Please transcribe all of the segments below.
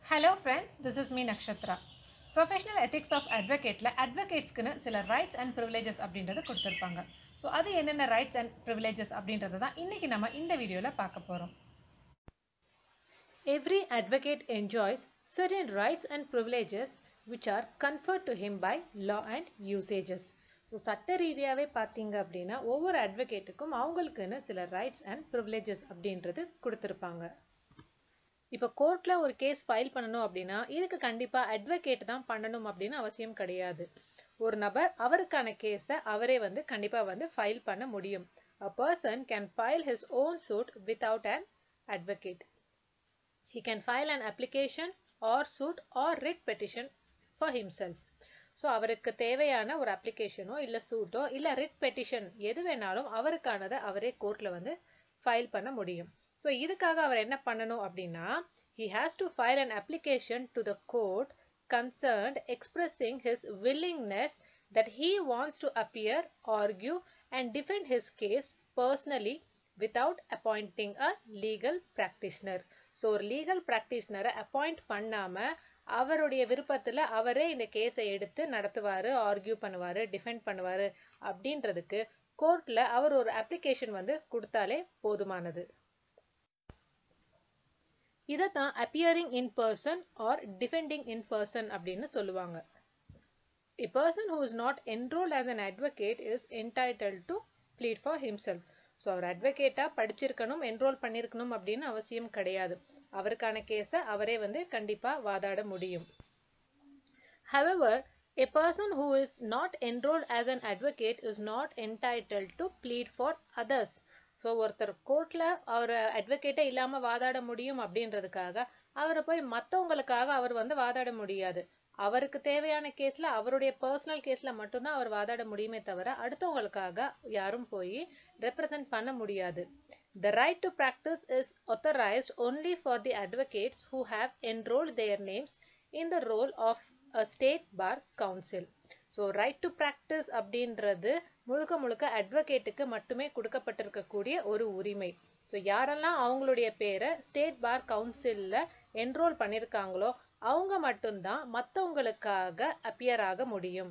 Hello friends this is me Nakshatra professional ethics of அட்வொகேட்டில் அட்வொகேட்ஸ்க்குன்னு சில ரைட்ஸ் அண்ட் ப்ரிவிலேஜஸ் அப்படின்றத கொடுத்துருப்பாங்க ஸோ அது என்னென்ன ரைட்ஸ் அண்ட் ப்ரிவிலேஜஸ் அப்படின்றத தான் இன்றைக்கி நம்ம இந்த வீடியோவில் பார்க்க போகிறோம் Every advocate enjoys certain rights and privileges which are conferred to him by law and usages. So சட்ட ரீதியாகவே பார்த்தீங்க அப்படின்னா ஒவ்வொரு அட்வொகேட்டுக்கும் அவங்களுக்குன்னு சில ரைட்ஸ் அண்ட் ப்ரிவிலேஜஸ் அப்படின்றது கொடுத்துருப்பாங்க இப்போ கோர்ட்டில் ஒரு கேஸ் ஃபைல் பண்ணணும் அப்படின்னா இதுக்கு கண்டிப்பாக அட்வொகேட் தான் பண்ணணும் அப்படின்னு அவசியம் கிடையாது ஒரு நபர் அவருக்கான கேஸை அவரே வந்து கண்டிப்பாக வந்து ஃபைல் பண்ண முடியும் a person can file his own suit without an advocate he can file an application or suit or writ petition for himself so அவருக்கு தேவையான ஒரு அப்ளிகேஷனோ இல்லை சூட்டோ இல்லை ரிட் பெட்டிஷன் எது வேணாலும் அவருக்கானதை அவரே கோர்ட்டில் வந்து ஃபைல் பண்ண முடியும் ஸோ இதுக்காக அவர் என்ன பண்ணணும் அப்படின்னா he has to file an application to the court concerned expressing his willingness that he wants to appear, argue and defend his case personally without appointing a legal practitioner. So ஒரு legal ப்ராக்டிஷனரை appoint பண்ணாமல் அவருடைய விருப்பத்தில் அவரே இந்த கேஸை எடுத்து நடத்துவார் ஆர்கியூ பண்ணுவார் டிஃபெண்ட் பண்ணுவார் அப்படின்றதுக்கு கோர்ட்டில் அவர் ஒரு அப்ளிகேஷன் வந்து கொடுத்தாலே போதுமானது இதை தான் appearing in person or defending in person அப்படின்னு சொல்லுவாங்க A person who is not enrolled as an advocate is entitled to plead for himself. So அவர் அட்வொகேட்டாக படிச்சிருக்கணும் என்ரோல் பண்ணியிருக்கணும் அப்படின்னு அவசியம் கிடையாது அவருக்கான கேஸை அவரே வந்து கண்டிப்பாக வாதாட முடியும் however a person who is not enrolled as an advocate is not entitled to plead for others so ஒருத்தர் கோர்ட்டில் அவர் அட்வொகேட்டே இல்லாமல் வாதாட முடியும் அப்படின்றதுக்காக அவரை போய் மற்றவங்களுக்காக அவர் வந்து வாதாட முடியாது அவருக்கு தேவையான கேஸில் அவருடைய பர்சனல் கேஸில் மட்டும்தான் அவர் வாதாட முடியுமே தவிர அடுத்தவங்களுக்காக யாரும் போய் ரெப்ரசன்ட் பண்ண முடியாது The right to practice is authorized only for the advocates who have enrolled their names in the role of a state bar council. So right to practice அப்படின்றது முழுக்க முழுக்க அட்வொகேட்டுக்கு மட்டுமே கொடுக்கப்பட்டிருக்கக்கூடிய ஒரு உரிமை ஸோ யாரெல்லாம் அவங்களுடைய பேரை ஸ்டேட் பார் கவுன்சிலில் என்ரோல் பண்ணியிருக்காங்களோ அவங்க மட்டும்தான் மற்றவங்களுக்காக அப்பியர் ஆக முடியும்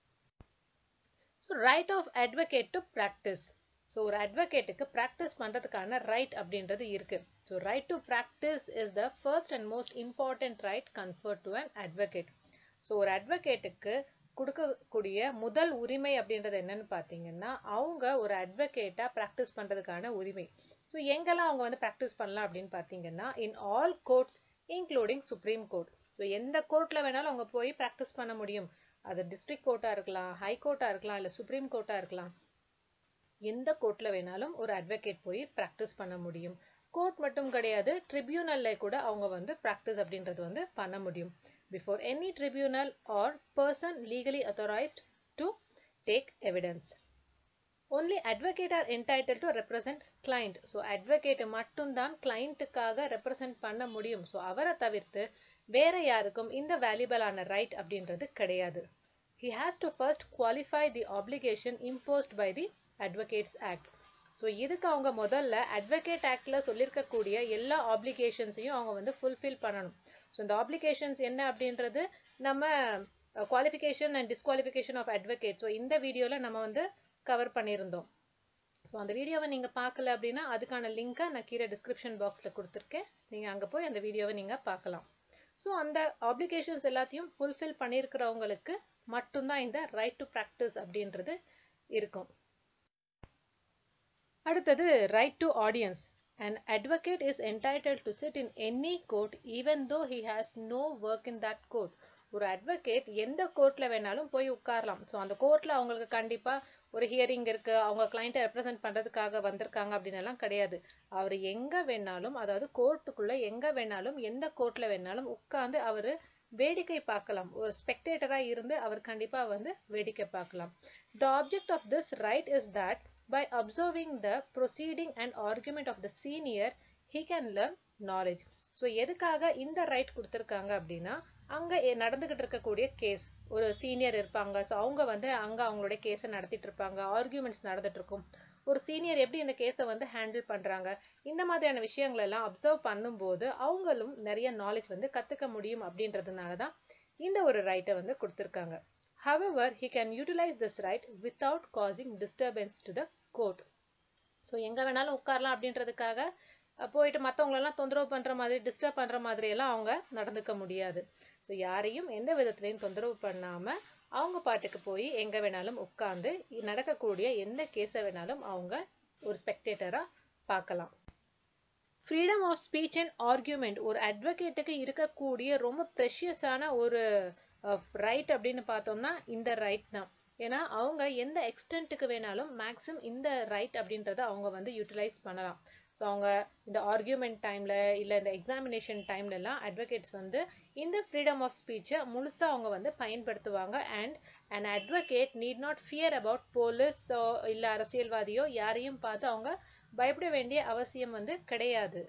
so right of advocate to practice so ஒரு அட்வொகேட்டுக்கு ப்ராக்டிஸ் பண்ணுறதுக்கான ரைட் அப்படின்றது இருக்கு so right to practice is the first and most important right conferred to an advocate so ஒரு அட்வொகேட்டுக்கு கொடுக்கக்கூடிய முதல் உரிமை அப்படின்றது என்னன்னு பார்த்தீங்கன்னா அவங்க ஒரு அட்வொகேட்டாக ப்ராக்டிஸ் பண்ணுறதுக்கான உரிமை ஸோ எங்கெல்லாம் அவங்க வந்து ப்ராக்டிஸ் பண்ணலாம் அப்படின்னு பார்த்தீங்கன்னா in all courts including supreme court so எந்த கோர்ட்டில் வேணாலும் அவங்க போய் ப்ராக்டிஸ் பண்ண முடியும் அது டிஸ்ட்ரிக்ட் கோர்ட்டாக இருக்கலாம் ஹை கோர்ட்டாக இருக்கலாம் இல்லை சுப்ரீம் கோர்ட்டாக இருக்கலாம் எந்த கோர்ட்டில் வேணாலும் ஒரு அட்வொகேட் போய் ப்ராக்டிஸ் பண்ண முடியும் கோர்ட் மட்டும் கிடையாது ட்ரிபியூனல்ல கூட அவங்க வந்து ப்ராக்டிஸ் அப்படின்றது வந்து பண்ண முடியும் before any tribunal or person legally authorised to take evidence only advocate are entitled to represent client so advocate மட்டும்தான் கிளைண்ட்டுக்காக ரெப்ரசன்ட் பண்ண முடியும் ஸோ அவரை தவிர்த்து வேற யாருக்கும் இந்த வேல்யூபிளான ரைட் அப்படின்றது கிடையாது he has to first qualify the application imposed by the advocates act so இதுக்கு அவங்க முதல்ல அட்வொகேட் ஆக்டில் சொல்லியிருக்கக்கூடிய எல்லா ஆப்ளிகேஷன்ஸையும் அவங்க வந்து ஃபுல்ஃபில் பண்ணணும் ஸோ இந்த ஆப்ளிகேஷன்ஸ் என்ன அப்படின்றது நம்ம qualification and disqualification of advocate so இந்த வீடியோவில் நம்ம வந்து கவர் பண்ணியிருந்தோம் ஸோ அந்த வீடியோவை நீங்கள் பார்க்கல அப்படின்னா அதுக்கான லிங்க்கை நான் கீழே டிஸ்கிரிப்ஷன் பாக்ஸில் கொடுத்துருக்கேன் நீங்கள் அங்கே போய் அந்த வீடியோவை நீங்கள் பார்க்கலாம் ஸோ அந்த ஆப்ளிகேஷன்ஸ் எல்லாத்தையும் ஃபுல்ஃபில் பண்ணியிருக்கிறவங்களுக்கு மட்டும்தான் இந்த ரைட் டு ப்ராக்டிஸ் அப்படின்றது இருக்கும் அடுத்தது right to audience An advocate is entitled to sit in any court even though he has no work in that court. ஒரு அட்வொகேட் எந்த கோர்ட்ல வேணாலும் போய் உட்காரலாம் ஸோ அந்த கோர்ட்ல அவங்களுக்கு கண்டிப்பா ஒரு ஹியரிங் இருக்கு அவங்க கிளைண்ட்டை ரெப்ரசென்ட் பண்றதுக்காக வந்திருக்காங்க அப்படின்னு எல்லாம் கிடையாது அவர் எங்க வேணாலும் அதாவது கோர்ட்டுக்குள்ள எங்க வேணாலும் எந்த கோர்ட்ல வேணாலும் உட்கார்ந்து அவர் வேடிக்கை பார்க்கலாம் ஒரு ஸ்பெக்டேட்டரா இருந்து அவர் கண்டிப்பா வந்து வேடிக்கை பார்க்கலாம் the object of this right is that by observing the proceeding and argument of the senior he can learn knowledge so எதுக்காக இந்த ரைட் கொடுத்துருக்காங்க அப்படின்னா அங்கே நடந்துகிட்டு இருக்கக்கூடிய கேஸ் ஒரு சீனியர் இருப்பாங்க ஸோ அவங்க வந்து அங்கே அவங்களுடைய கேஸை நடத்திட்டு இருப்பாங்க ஆர்கியூமெண்ட்ஸ் நடந்துட்டு இருக்கும் ஒரு சீனியர் எப்படி இந்த கேஸை வந்து ஹேண்டில் பண்றாங்க இந்த மாதிரியான விஷயங்கள் எல்லாம் அப்சர்வ் பண்ணும்போது அவங்களும் நிறைய நாலேஜ் வந்து கத்துக்க முடியும் அப்படின்றதுனால தான் இந்த ஒரு ரைட்டை வந்து கொடுத்துருக்காங்க However, he can utilize this right without causing disturbance to the court. So எங்கே வேணாலும் உட்காரலாம் அப்படின்றதுக்காக அஹ், போயிட்டு மற்றவங்களெல்லாம் தொந்தரவு பண்ணுற மாதிரி டிஸ்டர்ப் பண்ணுற மாதிரி எல்லாம் அவங்க நடந்துக்க முடியாது ஸோ யாரையும் எந்த விதத்துலையும் தொந்தரவு பண்ணாமல் அவங்க பாட்டுக்கு போய் எங்கே வேணாலும் உட்காந்து நடக்கக்கூடிய எந்த கேஸை வேணாலும் அவங்க ஒரு ஸ்பெக்டேட்டராக பார்க்கலாம் freedom of speech and argument ஒரு அட்வொகேட்டுக்கு இருக்கக்கூடிய ரொம்ப ப்ரெஷியஸான ஒரு ரைட் அப்படின்னு பார்த்தோம்னா இந்த ரைட் தான் ஏன்னா அவங்க எந்த எக்ஸ்டென்ட்டுக்கு வேணாலும் மேக்ஸிமம் இந்த ரைட் அப்படின்றத அவங்க வந்து யூட்டிலைஸ் பண்ணலாம் ஸோ அவங்க இந்த ஆர்கியூமெண்ட் டைமில் இல்லை இந்த எக்ஸாமினேஷன் டைம்லலாம் அட்வொகேட்ஸ் வந்து இந்த ஃப்ரீடம் ஆஃப் ஸ்பீச்சை முழுசாக அவங்க வந்து பயன்படுத்துவாங்க and and advocate need not fear about போலீஸோ இல்லை அரசியல்வாதியோ யாரையும் பார்த்து அவங்க பயப்பட வேண்டிய அவசியம் வந்து கிடையாது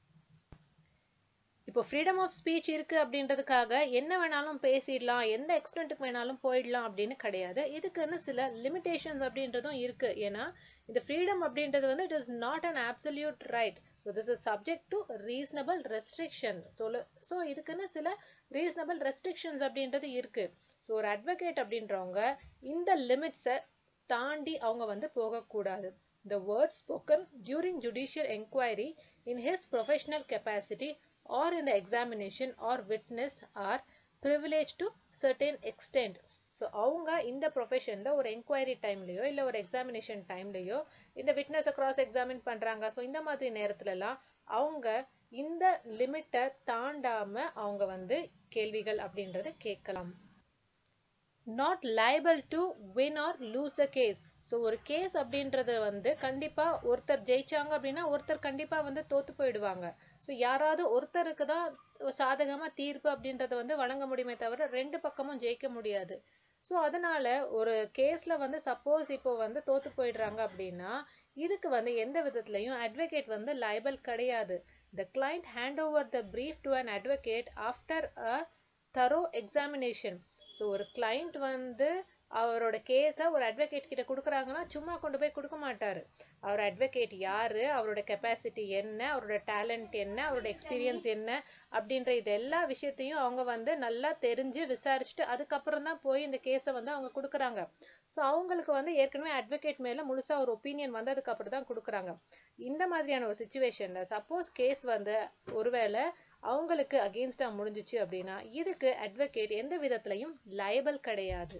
இப்போ ஃப்ரீடம் ஆஃப் ஸ்பீச் இருக்கு அப்படின்றதுக்காக என்ன வேணாலும் பேசிடலாம் எந்த எக்ஸ்டென்ட்டுக்கு வேணாலும் போயிடலாம் அப்படின்னு கிடையாது இதுக்குன்னு சில லிமிடேஷன்ஸ் அப்படின்றதும் இருக்கு ஏன்னா இந்த ஃப்ரீடம் அப்படின்றது வந்து it is not an absolute right so this is subject to reasonable restriction சொல்ல ஸோ இதுக்குன்னு சில ரீசனபிள் ரெஸ்ட்ரிக்ஷன்ஸ் அப்படின்றது இருக்கு ஸோ ஒரு அட்வொகேட் அப்படின்றவங்க இந்த லிமிட்ஸை தாண்டி அவங்க வந்து போகக்கூடாது The words spoken during judicial inquiry in his professional capacity or in the examination or witness are privileged to certain extent. So அவங்க இந்த ப்ரொஃபஷனில் ஒரு என்கொயரி டைம்லையோ இல்லை ஒரு எக்ஸாமினேஷன் டைம்லையோ இந்த விட்னஸை கிராஸ் எக்ஸாமின் பண்ணுறாங்க ஸோ இந்த மாதிரி நேரத்துலலாம் அவங்க இந்த லிமிட்டை தாண்டாமல் அவங்க வந்து கேள்விகள் அப்படின்றத கேட்கலாம் not liable to win or lose the case so ஒரு கேஸ் அப்படின்றது வந்து கண்டிப்பா ஒருத்தர் ஜெயிச்சாங்க அப்படின்னா ஒருத்தர் கண்டிப்பா வந்து தோத்து போயிடுவாங்க ஸோ யாராவது ஒருத்தருக்கு தான் சாதகமா தீர்ப்பு அப்படின்றத வந்து வழங்க முடியுமே தவிர ரெண்டு பக்கமும் ஜெயிக்க முடியாது ஸோ அதனால ஒரு கேஸ்ல வந்து சப்போஸ் இப்போ வந்து தோத்து போயிடுறாங்க அப்படின்னா இதுக்கு வந்து எந்த விதத்துலையும் அட்வொகேட் வந்து லைபல் கிடையாது the client hand over the brief to an advocate after a thorough examination so ஒரு கிளைண்ட் வந்து அவரோட கேஸை ஒரு அட்வொகேட் கிட்ட கொடுக்குறாங்கன்னா சும்மா கொண்டு போய் கொடுக்க மாட்டாரு அவர் அட்வொகேட் யாரு அவரோட கெப்பாசிட்டி என்ன அவரோட டேலண்ட் என்ன அவரோட எக்ஸ்பீரியன்ஸ் என்ன அப்படின்ற இது எல்லா விஷயத்தையும் அவங்க வந்து நல்லா தெரிஞ்சு விசாரிச்சுட்டு அதுக்கப்புறம் தான் போய் இந்த கேஸை வந்து அவங்க கொடுக்குறாங்க ஸோ அவங்களுக்கு வந்து ஏற்கனவே அட்வொகேட் மேல முழுசா ஒரு ஒப்பீனியன் வந்ததுக்கு அப்புறம் தான் கொடுக்குறாங்க இந்த மாதிரியான ஒரு சுச்சுவேஷன்ல சப்போஸ் கேஸ் வந்து ஒருவேளை அவங்களுக்கு அகெயின்ஸ்டா முடிஞ்சிச்சு அப்படின்னா இதுக்கு அட்வொகேட் எந்த விதத்துலையும் லைபல் கிடையாது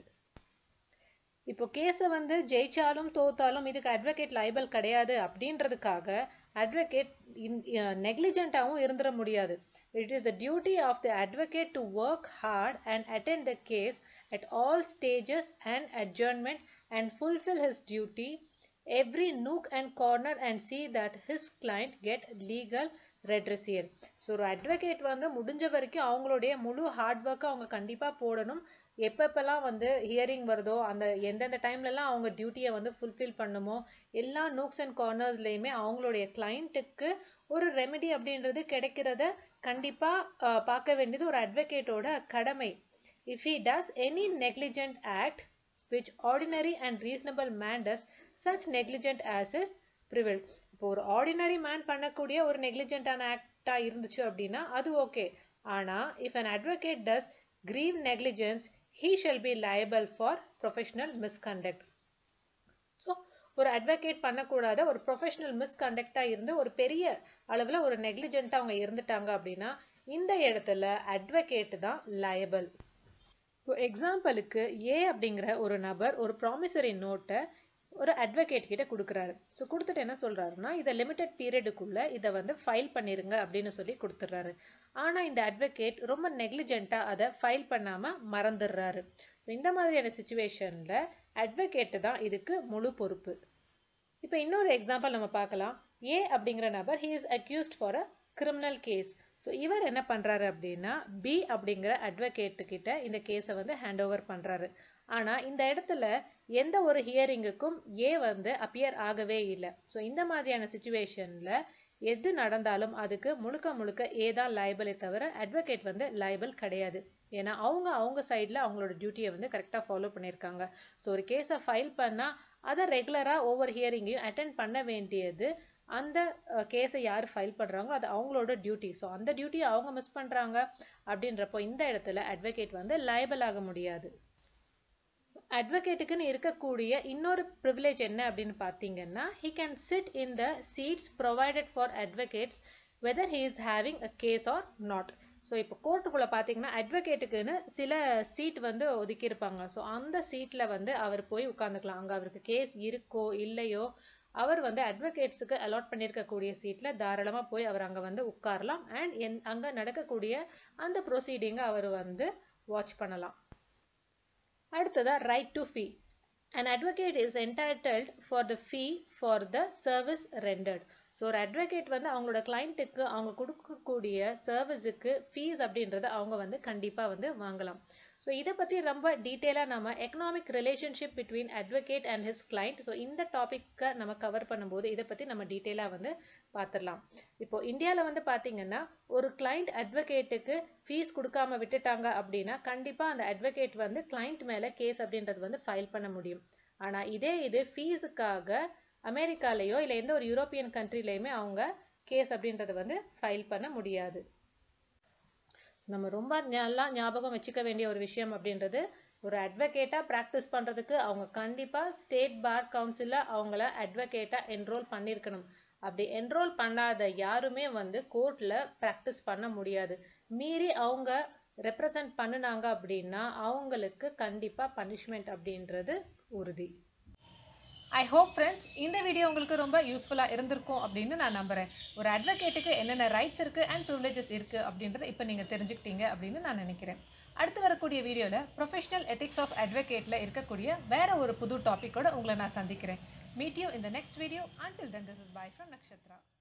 இப்போ கேஸை வந்து ஜெயிச்சாலும் தோத்தாலும் இதுக்கு அட்வொகேட் லைபல் கிடையாது அப்படின்றதுக்காக அட்வொகேட் நெக்லிஜென்ட்டாகவும் இருந்துட முடியாது it is the duty of the advocate to work hard and attend the case at all stages and adjournment and fulfill his duty every nook and corner and see that his client get legal redressier so ஒரு advocate வந்து முடிஞ்ச வரைக்கும் அவங்களுடைய முழு heart ஒர்க்கை அவங்க கண்டிப்பா போடணும் எப்பப்பெல்லாம் வந்து ஹியரிங் வருதோ அந்த எந்தெந்த டைம்லலாம் அவங்க டியூட்டியை வந்து ஃபுல்ஃபில் பண்ணுமோ எல்லா நூக்ஸ் அண்ட் கார்னர்ஸ்லையுமே அவங்களுடைய கிளைண்ட்டுக்கு ஒரு ரெமெடி அப்படின்றது கிடைக்கிறத கண்டிப்பா அஹ், பார்க்க வேண்டியது ஒரு அட்வொகேட்டோட கடமை if he does any negligent act which ordinary and reasonable man does such negligent as is prevailed இப்போ ஒரு ஆர்டினரி மேன் பண்ணக்கூடிய ஒரு நெக்லிஜென்டான ஆக்டா இருந்துச்சு அப்படின்னா அது ஓகே ஆனா if an advocate does grieve negligence he shall be liable for professional misconduct so ஒரு advocate பண்ணக்கூடாத ஒரு ப்ரொஃபஷனல் மிஸ்கண்டக்டாக இருந்து ஒரு பெரிய அளவில் ஒரு நெக்லிஜென்ட்டாக அவங்க இருந்துட்டாங்க அப்படின்னா இந்த இடத்துல அட்வொகேட் தான் லயபிள் இப்போ எக்ஸாம்பிளுக்கு ஏ அப்படிங்கிற ஒரு நபர் ஒரு ப்ராமிசரி நோட்டை ஒரு அட்வொகேட் கிட்ட கொடுக்குறாரு ஸோ கொடுத்துட்டு என்ன சொல்றாருன்னா இதை லிமிடெட் பீரியடுக்குள்ள இதை வந்து ஃபைல் பண்ணிருங்க அப்படின்னு சொல்லி கொடுத்துட்றாரு ஆனா இந்த அட்வொகேட் ரொம்ப நெக்லிஜென்ட்டா அதை ஃபைல் பண்ணாம மறந்துடுறாரு ஸோ இந்த மாதிரியான சுச்சுவேஷன்ல அட்வொகேட் தான் இதுக்கு முழு பொறுப்பு இப்போ இன்னொரு எக்ஸாம்பிள் நம்ம பார்க்கலாம் ஏ அப்படிங்கிற நபர் he is accused for a criminal case so இவர் என்ன பண்றாரு அப்படின்னா பி அப்படிங்கிற அட்வொகேட் கிட்ட இந்த கேஸை வந்து ஹேண்ட் ஓவர் பண்றாரு ஆனா இந்த இடத்துல எந்த ஒரு ஹியரிங்குக்கும் ஏ வந்து அப்பியர் ஆகவே இல்லை ஸோ இந்த மாதிரியான சுச்சுவேஷன்ல எது நடந்தாலும் அதுக்கு முழுக்க முழுக்க ஏ தான் லைபிளே தவிர அட்வொகேட் வந்து லைபிள் கிடையாது ஏன்னா அவங்க அவங்க சைடில் அவங்களோட டியூட்டியை வந்து கரெக்டாக ஃபாலோ பண்ணியிருக்காங்க ஸோ ஒரு கேஸை ஃபைல் பண்ணால் அதை ரெகுலராக ஒவ்வொரு ஹியரிங்கையும் அட்டென்ட் பண்ண வேண்டியது அந்த கேஸை யார் ஃபைல் பண்ணுறாங்களோ அது அவங்களோட டியூட்டி ஸோ அந்த டியூட்டியை அவங்க மிஸ் பண்ணுறாங்க அப்படின்றப்போ இந்த இடத்துல அட்வொகேட் வந்து லைபிள் ஆக முடியாது அட்வொகேட்டுக்குன்னு இருக்கக்கூடிய இன்னொரு ப்ரிவிலேஜ் என்ன அப்படின்னு பார்த்தீங்கன்னா he can sit in the seats provided for advocates whether he is having a case or not so இப்போ கோர்ட்டுக்குள்ளே பார்த்தீங்கன்னா அட்வொகேட்டுக்குன்னு சில சீட் வந்து ஒதுக்கியிருப்பாங்க ஸோ அந்த சீட்டில் வந்து அவர் போய் உட்காந்துக்கலாம் அங்கே அவருக்கு கேஸ் இருக்கோ இல்லையோ அவர் வந்து அட்வொகேட்ஸுக்கு அலாட் பண்ணியிருக்கக்கூடிய சீட்டில் தாராளமாக போய் அவர் அங்கே வந்து உட்காரலாம் அண்ட் என் அங்கே நடக்கக்கூடிய அந்த ப்ரொசீடிங்கை அவர் வந்து வாட்ச் பண்ணலாம் அடுத்ததா right to fee An advocate is entitled for the fee for the service rendered. So ஒரு அட்வொகேட் வந்து அவங்களோட கிளைண்ட்டுக்கு அவங்க கொடுக்கக்கூடிய சர்வீஸுக்கு ஃபீஸ் அப்படின்றத அவங்க வந்து கண்டிப்பாக வந்து வாங்கலாம் ஸோ இதை பற்றி ரொம்ப டீட்டெயிலாக நம்ம economic relationship between advocate and his client so இந்த டாப்பிக்கை நம்ம கவர் பண்ணும்போது இதை பற்றி நம்ம டீட்டெயிலாக வந்து பார்த்துடலாம் இப்போ இந்தியாவில் வந்து பார்த்தீங்கன்னா ஒரு கிளைண்ட் அட்வொகேட்டுக்கு ஃபீஸ் கொடுக்காம விட்டுட்டாங்க அப்படின்னா கண்டிப்பாக அந்த அட்வொகேட் வந்து கிளைண்ட் மேலே கேஸ் அப்படின்றது வந்து ஃபைல் பண்ண முடியும் ஆனால் இதே இது ஃபீஸுக்காக அமெரிக்காலேயோ இல்லை எந்த ஒரு யூரோப்பியன் கண்ட்ரிலையுமே அவங்க கேஸ் அப்படின்றத வந்து ஃபைல் பண்ண முடியாது நம்ம ரொம்ப நல்லா ஞாபகம் வச்சுக்க வேண்டிய ஒரு விஷயம் அப்படின்றது ஒரு அட்வொகேட்டாக ப்ராக்டிஸ் பண்ணுறதுக்கு அவங்க கண்டிப்பாக ஸ்டேட் பார் கவுன்சிலில் அவங்கள அட்வொகேட்டாக என்ரோல் பண்ணியிருக்கணும் அப்படி என்ரோல் பண்ணாத யாருமே வந்து கோர்ட்டில் ப்ராக்டிஸ் பண்ண முடியாது மீறி அவங்க ரெப்ரசன்ட் பண்ணினாங்க அப்படின்னா அவங்களுக்கு கண்டிப்பாக பனிஷ்மெண்ட் அப்படின்றது உறுதி ஐ ஹோப் ஃப்ரெண்ட்ஸ் இந்த வீடியோ உங்களுக்கு ரொம்ப யூஸ்ஃபுல்லாக இருந்திருக்கும் அப்படின்னு நான் நம்புகிறேன் ஒரு அட்வொகேட்டுக்கு என்னென்ன ரைட்ஸ் இருக்குது அண்ட் ப்ரிவிலேஜஸ் இருக்குது அப்படின்றத இப்போ நீங்கள் தெரிஞ்சுக்கிட்டீங்க அப்படின்னு நான் நினைக்கிறேன் அடுத்து வரக்கூடிய வீடியோவில் ப்ரொஃபஷனல் எத்திக்ஸ் ஆஃப் அட்வொகேட்டில் இருக்கக்கூடிய வேற ஒரு புது டாப்பிக்கோட உங்களை நான் சந்திக்கிறேன் மீட் யூ இந்த next video until then this is bye from Nakshatra